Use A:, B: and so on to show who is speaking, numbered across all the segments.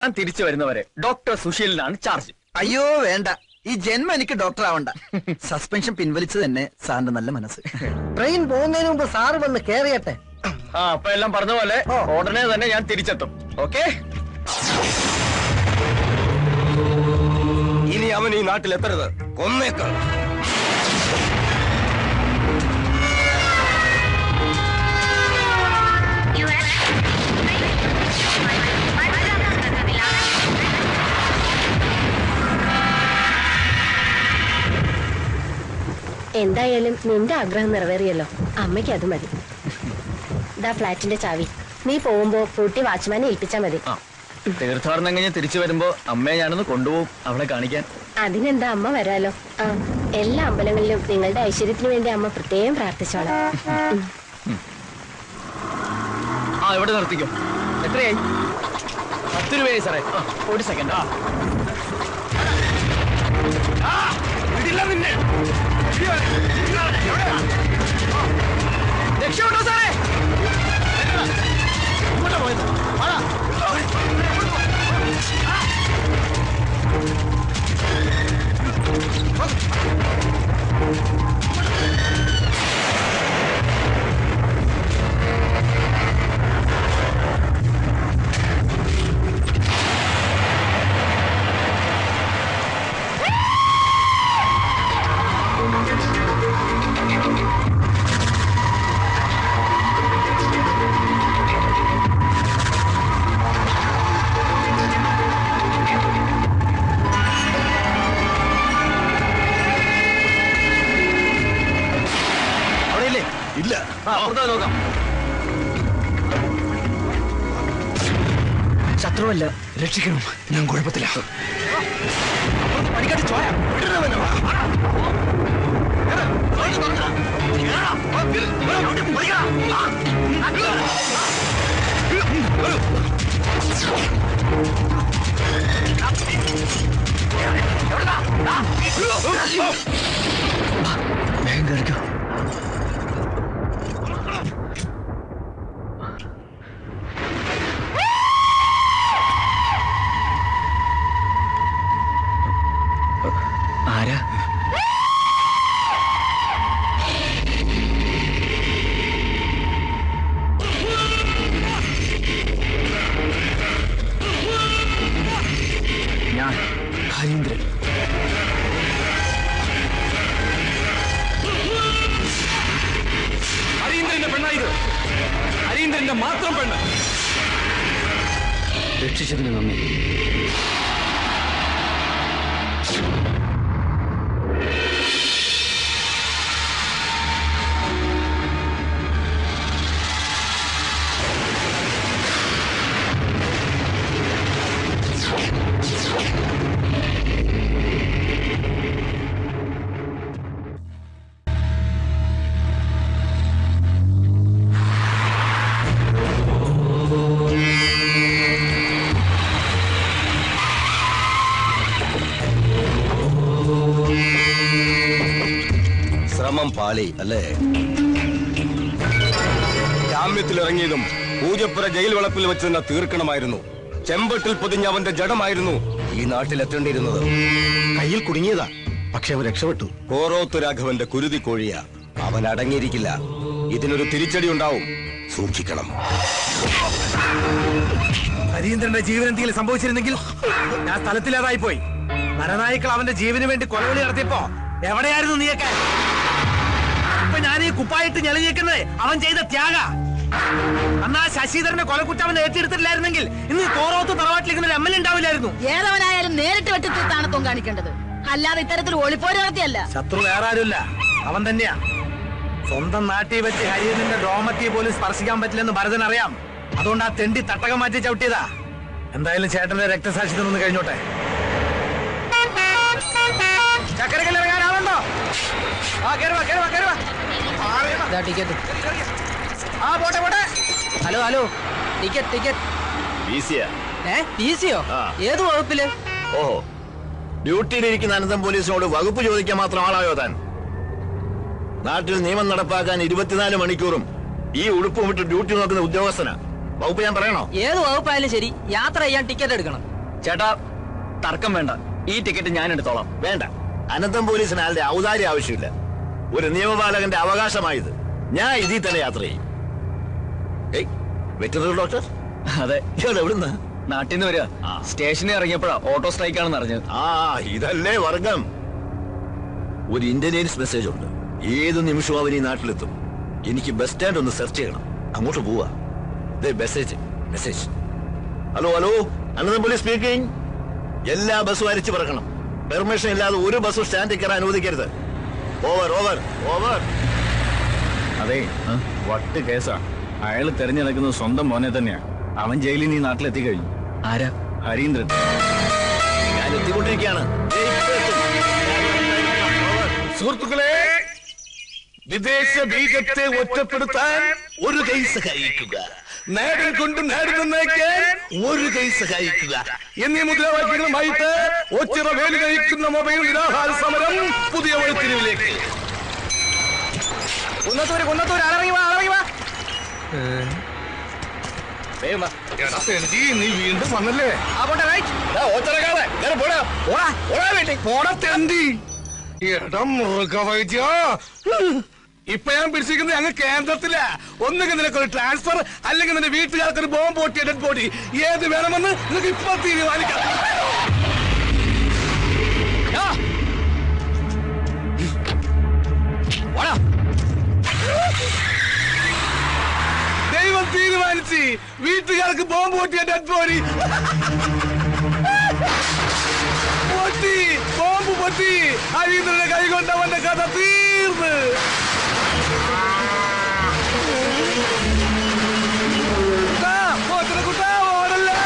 A: ഞാൻ തിരിച്ചു വരുന്നവരെ ഡോക്ടർ സുശീലിനാണ് ചാർജ്
B: അയ്യോ വേണ്ട ഈ ജന്മം എനിക്ക് ഡോക്ടർ ആവണ്ട സസ്പെൻഷൻ പിൻവലിച്ചത് തന്നെ സാറിന്റെ നല്ല മനസ്സ്
C: ട്രെയിൻ പോകുന്നതിന് മുമ്പ് സാറ് വന്ന് കേറിയട്ടെ
A: ആ അപ്പൊ എല്ലാം പറഞ്ഞ പോലെ ഉടനെ തന്നെ ഞാൻ തിരിച്ചെത്തും ഓക്കെ
D: ഇനി അവൻ ഈ നാട്ടിൽ എത്തരുത് കൊന്നേക്കൾ
E: എന്തായാലും നിന്റെ ആഗ്രഹം നിറവേറിയല്ലോ അമ്മയ്ക്ക് അത് മതി ഇതാ ഫ്ലാറ്റിന്റെ ചാവി നീ പോകുമ്പോ പൂട്ടി വാച്ച്മാനെ ഏൽപ്പിച്ചാ മതി
A: ആ തീർത്ഥാടനം കഴിഞ്ഞ് തിരിച്ചു വരുമ്പോ അമ്മയെ ഞാനൊന്ന് കൊണ്ടുപോകും അവളെ കാണിക്കാൻ
E: അതിനെന്താ അമ്മ വരാലോ ആ എല്ലാ അമ്പലങ്ങളിലും നിങ്ങളുടെ ഐശ്വര്യത്തിന് വേണ്ടി അമ്മ പ്രത്യേകം പ്രാർത്ഥിച്ചോളാം ഉം.
A: ആ ഇവിടെ നിർത്തിക്കോ എത്രയായി പത്ത് രൂപയായി സാറേ ആ, ഒരു സെക്കൻഡ് ആ രക്ഷപ്പെട്ടോ സാറേ ഇങ്ങോട്ടാ പോയത് വാടാ. അവിടെ ഇല്ലേ
D: ഇല്ല
A: ആ അപ്പുറത്തെ നോക്കാം ശത്രുവല്ല രക്ഷിക്കണം ഞാൻ കുഴപ്പത്തില്ല പണിക്കാട്ടി ചോയ വേഗം കയറിക്കോ ആരാ ഞാൻ ഹരീന്ദ്രൻ
D: ഹരീന്ദ്രന്റെ പെണ്ണായത് ഹരീന്ദ്രന്റെ മാത്രം പെണ്ണ്
A: രക്ഷിച്ചതിന് നന്ദി
D: ശ്രമം പാളി അല്ലേ ജാമ്യത്തിലിറങ്ങിയതും പൂജപ്പുര ജയിൽ വളപ്പിൽ വെച്ച് തന്നെ തീർക്കണമായിരുന്നു ചെമ്പട്ടിൽ പൊതിഞ്ഞ അവന്റെ ജഡമായിരുന്നു ഈ നാട്ടിൽ എത്തേണ്ടിയിരുന്നത്
C: കയ്യിൽ കുടുങ്ങിയതാ പക്ഷെ അവൻ രക്ഷപ്പെട്ടു
D: കോറോത്ത് രാഘവന്റെ കുരുതി കോഴിയ അവൻ അടങ്ങിയിരിക്കില്ല ഇതിനൊരു തിരിച്ചടി ഉണ്ടാവും സൂക്ഷിക്കണം
F: ഹരീന്ദ്രന്റെ ജീവൻ എന്തെങ്കിലും സംഭവിച്ചിരുന്നെങ്കിൽ ഞാൻ സ്ഥലത്തിലേതായി പോയി നരനായിക്കൾ അവന്റെ ജീവന് വേണ്ടി കൊലവിളി നടത്തിയപ്പോ എവിടെയായിരുന്നു നീയൊക്കെ ഇപ്പൊ ഞാൻ ഈ കുപ്പായിട്ട് ഞെളിഞ്ഞേക്കുന്നത് അവൻ ചെയ്ത ത്യാഗ അന്നാ ശശിധരന്റെ കൊലക്കുറ്റം അവൻ ഏറ്റെടുത്തിട്ടില്ലായിരുന്നെങ്കിൽ ഇന്ന് ഈ കോറോത്ത് തറവാട്ടിലിരിക്കുന്ന ഒരു എം എൽ എ ഉണ്ടാവില്ലായിരുന്നു
G: ഏതവനായാലും നേരിട്ട് വെട്ടിത്തീർത്താണത്വം കാണിക്കേണ്ടത് അല്ലാതെ ഇത്തരത്തിൽ ഒളിപ്പോര് നടത്തിയല്ല
F: ശത്രു വേറെ ആരുമില്ല അവൻ തന്നെയാ സ്വന്തം നാട്ടിൽ വെച്ച് ഹരിയറിന്റെ രോമത്തെ പോലും സ്പർശിക്കാൻ പറ്റില്ലെന്ന് ഭരതൻ അറിയാം അതുകൊണ്ട് ആ തെണ്ടി തട്ടകം മാറ്റി ചവിട്ടിയതാ എന്തായാലും ചേട്ടന്റെ രക്തസാക്ഷിത്വം ഒന്ന് കഴിഞ്ഞോട്ടെ ചക്കരക്കല്ല് ഇറങ്ങാൻ ആളുണ്ടോ ആ കേറുവാ കേറുവാ കേറുവാ
C: ടിക്കറ്റ്
F: ആ പോട്ടെ പോട്ടെ
C: ഹലോ ഹലോ ടിക്കറ്റ് ടിക്കറ്റ്
A: ഈസിയാ
C: ഏ ടി സിയോ
A: ആ.
C: ഏത് വകുപ്പില്
A: ഓഹോ ഡ്യൂട്ടിയിലിരിക്കുന്ന അനന്തം പോലീസിനോട് വകുപ്പ് ചോദിക്കാൻ മാത്രം ആളായോ താൻ നാട്ടിൽ നിയമം നടപ്പാക്കാൻ ഇരുപത്തിനാല് മണിക്കൂറും ഈ ഉടുപ്പും ഇട്ട് ഡ്യൂട്ടി നോക്കുന്ന ഉദ്യോഗസ്ഥനാ വകുപ്പ് ഞാൻ പറയണോ
C: ഏത് വകുപ്പായാലും ശരി യാത്ര ചെയ്യാൻ ടിക്കറ്റ് എടുക്കണം
B: ചേട്ടാ തർക്കം വേണ്ട ഈ ടിക്കറ്റ് ഞാൻ എടുത്തോളാം
A: വേണ്ട അനന്തം പോലീസിന് ആളുടെ ഔദാര്യം ആവശ്യമില്ല ഒരു നിയമപാലകന്റെ അവകാശമായത് ഞാൻ ഇതിൽ തന്നെ യാത്ര ചെയ്യും ഏയ് വെറ്ററിനറി ഡോക്ടർ
B: അതെ
A: ഇയാൾ എവിടുന്ന്
B: നാട്ടിൽ നിന്ന് വരിക
A: ആ.
B: സ്റ്റേഷനിൽ ഇറങ്ങിയപ്പോഴാ ഓട്ടോ സ്ട്രൈക്ക് ആണെന്ന് അറിഞ്ഞത്
A: ആ ഇതല്ലേ വർഗം ഒരു ഇന്റലിജൻസ് മെസ്സേജ് ഉണ്ട് ഏത് നിമിഷവും അവൻ ഈ നാട്ടിലെത്തും എനിക്ക് ബസ് സ്റ്റാൻഡ് ഒന്ന് സെർച്ച് ചെയ്യണം അങ്ങോട്ട് പോവാ മെസ്സേജ് മെസ്സേജ് ഹലോ ഹലോ അനന്തം പോലീസ് സ്പീക്കിംഗ് എല്ലാ ബസ്സും അരിച്ചു പറക്കണം പെർമിഷൻ ഇല്ലാതെ ഒരു ബസ്സും സ്റ്റാൻഡിൽ കയറാൻ അനുവദിക്കരുത് ഓവർ ഓവർ ഓവർ
B: അതെ വട്ട് കേസാ അയാൾ തെരഞ്ഞെടുക്കുന്നത് സ്വന്തം മോനെ തന്നെയാ അവൻ ജയിലിൽ നീ നാട്ടിലെത്തി കഴിഞ്ഞു ആരാ ഹരീന്ദ്രൻ
A: ഞാൻ എത്തിക്കൊണ്ടിരിക്കുകയാണ് ഏയ്, ഇപ്പൊ എത്തും. Over.
H: സുഹൃത്തുക്കളെ വിദേശ ബീജത്തെ ഒറ്റപ്പെടുത്താൻ ഒരു കൈ സഹായിക്കുക നാടൻ കൊണ്ട് നാട് നന്നാക്കാൻ ഒരു കൈ സഹായിക്കുക എന്നീ മുദ്രാവാക്യങ്ങളുമായിട്ട് ഒച്ചിറ വേലി നയിക്കുന്ന മൊബൈൽ നിരാഹാര സമരം പുതിയ വഴിത്തിരിവിലേക്ക്
C: കുന്നത്തൂര് കുന്നത്തൂര് ആളിറങ്ങി വാ ആളിറങ്ങി വാ
H: എടാ, തെണ്ടി, നീ വീണ്ടും വന്നല്ലേ
C: ആ പോട്ടെ റൈറ്റ്
H: ദാ, ഓച്ചിറക്കാതെ, കേറി പോടാ.
C: പോടാ
H: പോടാ വീട്ടിൽ. പോടാ തെണ്ടി എടാ മൃഗവൈദ്യ ഇപ്പൊ ഞാൻ പിടിച്ചിരിക്കുന്നത് അങ്ങ് കേന്ദ്രത്തില ഒന്നുകിൽ നിനക്കൊരു ട്രാൻസ്ഫർ അല്ലെങ്കിൽ നിന്റെ വീട്ടുകാർക്ക് ഒരു ബോംബ് പൊട്ടിയ ഡെഡ് ബോഡി ഏത് വേണമെന്ന് നിനക്ക് ഇപ്പൊ തീരുമാനിക്കാം
C: ആ. പോടാ
H: ദൈവം തീരുമാനിച്ച് വീട്ടുകാർക്ക് ബോംബ് പൊട്ടിയ ഡെഡ് ബോഡി പൊട്ടി ബോംബ് പൊട്ടി ഹരീന്ദ്രന്റെ കൈ കൊണ്ട് അവന്റെ കഥ തീർന്ന് കുട്ടാ, പോത്തിനെ കുട്ടാ, ഓടല്ലേ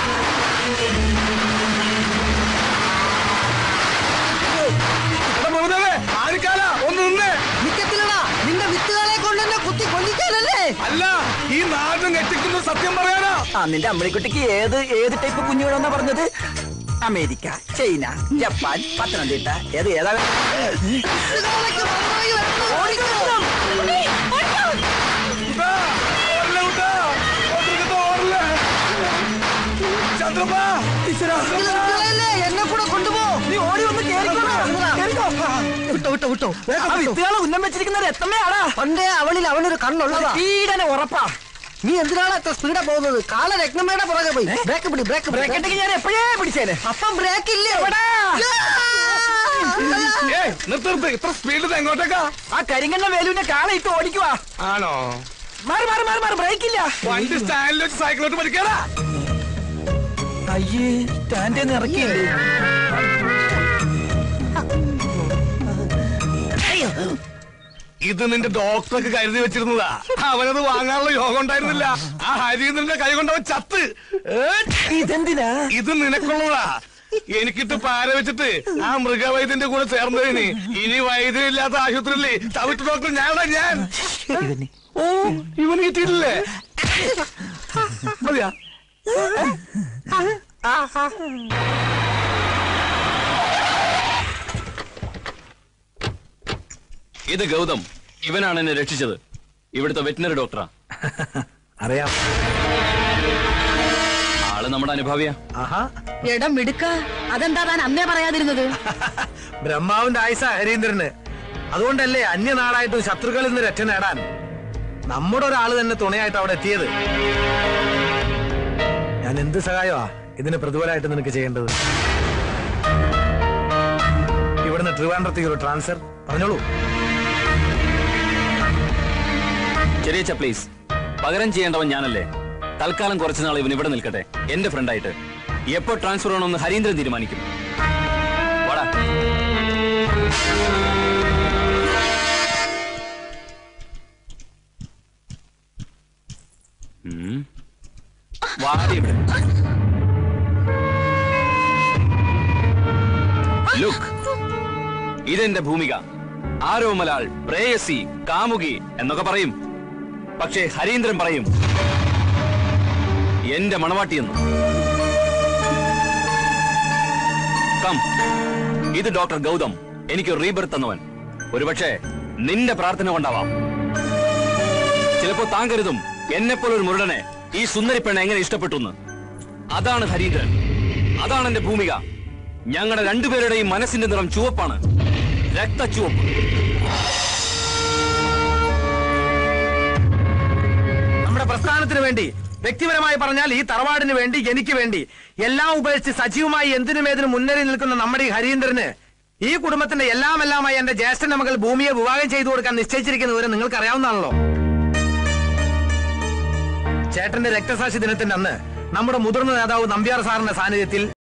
H: എടാ മൃതവേ, ആരിക്കാല ഒന്ന് നിന്നേ
C: നിക്കത്തില്ലടാ നിന്റെ വിത്തുകളെ കൊണ്ട് എന്നെ കുത്തി കൊല്ലിക്കാനല്ലേ
H: അല്ല ഈ നാടും ഞെട്ടിക്കുന്ന സത്യം പറയാനാ
B: ആ നിന്റെ അമ്മണിക്കുട്ടിക്ക് ഏത് ഏത് ടൈപ്പ് കുഞ്ഞുങ്ങളെന്നാ പറഞ്ഞത് അമേരിക്ക ചൈന ജപ്പാൻ പത്തനംതിട്ട ഏത് ഏതാ
H: കുട്ടാ, ഓടല്ലേ കുട്ടാ, ഓടരുത് ഓടല്ലേ. ചന്ദ്രപ്പാ, ചന്ദ്രപ്പാ.
C: എന്നെ കൂടെ കൊണ്ടുപോ നീ ഓടി വന്ന് വിട്ടോ വിട്ടോ വിട്ടോ
B: വിത്തുകളെ ഉന്നം വെച്ചിരിക്കുന്നത് എത്തമ്മയാടാ
C: പണ്ടേ അവളിൽ അവനൊരു കണ്ണുള്ളതാ
B: ഈടനെ ഉറപ്പാ
C: നീ എന്തിനാണ് എത്ര സ്പീഡാ പോകുന്നത് കാല രത്നമ്മയുടെ പുറകെ പോയി ബ്രേക്ക് പിടി ബ്രേക്ക്
B: ബ്രേക്ക് ഇട്ടെങ്കിൽ ഞാൻ എപ്പോഴേ പിടിച്ചേനെ
C: അപ്പം ബ്രേക്ക് ഇല്ലേ
H: ഏയ്, നിർത്ത് നിർത്ത് ഇത്ര സ്പീഡിൽ എങ്ങോട്ടേക്കാ
B: ആ കരിങ്കണ്ണ വേലുവിന്റെ കാള ഇട്ട് ഓടിക്കുവാ
H: ആണോ
B: മാറി മാറി മാറി മാറി ബ്രേക്ക് ഇല്ല
H: വണ്ടി സ്റ്റാൻഡിൽ വെച്ച് സൈക്കിളോട്ട് പഠിക്കാറാ
B: അയ്യേ സ്റ്റാൻഡിൽ ഇറക്കിയില്ലേ
H: ഇത് നിന്റെ ഡോക്ടർക്ക് കരുതി വെച്ചിരുന്നതാ അവനത് വാങ്ങാനുള്ള യോഗം ഉണ്ടായിരുന്നില്ല ആ ഹരീന്ദ്രന്റെ കൈ കൊണ്ടവൻ ചത്ത് ഏ,
B: ഇതെന്തിനാ
H: ഇത് നിനക്കുള്ളതാ എനിക്കിട്ട് പാര വെച്ചിട്ട് ആ മൃഗവൈദ്യന്റെ കൂടെ ചേർന്നതിന് ഇനി വൈദ്യനില്ലാത്ത ആശുപത്രിയില്ലേ തവിട്ട് ഡോക്ടർ ഞാനാ ഞാൻ ഓ ഇവന് കിട്ടിയിട്ടില്ലേ മതിയാ
I: ഇത് ഗൗതം ഇവനാണ് എന്നെ രക്ഷിച്ചത് ഇവിടുത്തെ വെറ്റിനറി ഡോക്ടറാ
F: അറിയാം
I: ആള് നമ്മുടെ അനുഭാവിയാ
F: ആഹാ
G: എടം മിടുക്ക അതെന്താ താൻ അന്നേ പറയാതിരുന്നത്
F: ബ്രഹ്മാവിന്റെ ആയുസ ഹരീന്ദ്രന് അതുകൊണ്ടല്ലേ അന്യനാടായിട്ടും ശത്രുക്കളിൽ നിന്ന് രക്ഷ നേടാൻ നമ്മുടെ ഒരാള് തന്നെ തുണയായിട്ട് അവിടെ എത്തിയത് ഞാൻ എന്ത് സഹായമാ ഇതിന് പ്രതിഫലമായിട്ട് നിനക്ക് ചെയ്യേണ്ടത് ഇവിടുന്ന് ട്രിവാൻഡ്രത്തേക്ക് ഒരു ട്രാൻസ്ഫർ പറഞ്ഞോളൂ
I: ചെറിയ പ്ലീസ് പകരം ചെയ്യേണ്ടവൻ ഞാനല്ലേ തൽക്കാലം കുറച്ചു നാൾ ഇവൻ ഇവിടെ നിൽക്കട്ടെ എന്റെ ഫ്രണ്ടായിട്ട് എപ്പോ ട്രാൻസ്ഫർ ചെയ്യണമെന്ന് ഹരീന്ദ്രൻ തീരുമാനിക്കും വാടാ ഉം. വാടി ഇവിടെ ലുക്ക് ഇതെന്റെ ഭൂമിക ആരോമലാൾ പ്രേയസി കാമുകി എന്നൊക്കെ പറയും പക്ഷേ ഹരീന്ദ്രൻ പറയും എന്റെ മണവാട്ടിയെന്ന് കം ഇത് ഡോക്ടർ ഗൗതം എനിക്ക് റീബർത്ത് തന്നവൻ ഒരുപക്ഷെ നിന്റെ പ്രാർത്ഥന കൊണ്ടാവാം ചിലപ്പോ താൻ കരുതും എന്നെപ്പോലൊരു മുരുടനെ ഈ സുന്ദരി പെണ്ണ എങ്ങനെ ഇഷ്ടപ്പെട്ടു എന്ന് അതാണ് ഹരീന്ദ്രൻ അതാണ് എന്റെ ഭൂമിക ഞങ്ങളുടെ രണ്ടുപേരുടെയും മനസ്സിന്റെ നിറം ചുവപ്പാണ് രക്തച്ചുവപ്പ്
F: നമ്മുടെ പ്രസ്ഥാനത്തിന് വേണ്ടി വ്യക്തിപരമായി പറഞ്ഞാൽ ഈ തറവാടിന് വേണ്ടി എനിക്ക് വേണ്ടി എല്ലാം ഉപേക്ഷിച്ച് സജീവമായി എന്തിനും ഏതിനും മുന്നേറി നിൽക്കുന്ന നമ്മുടെ ഈ ഹരീന്ദ്രന് ഈ കുടുംബത്തിന്റെ എല്ലാം എല്ലാമായി എന്റെ ജ്യേഷ്ഠന്റെ മകൾ ഭൂമിയെ വിവാഹം ചെയ്തു കൊടുക്കാൻ നിശ്ചയിച്ചിരിക്കുന്ന വിവരം നിങ്ങൾക്ക് അറിയാവുന്നതാണല്ലോ ചേട്ടന്റെ രക്തസാക്ഷി ദിനത്തിന്റെ അന്ന് നമ്മുടെ മുതിർന്ന നേതാവ് നമ്പ്യാർ സാറിന്റെ സാന്നിധ്യത്തിൽ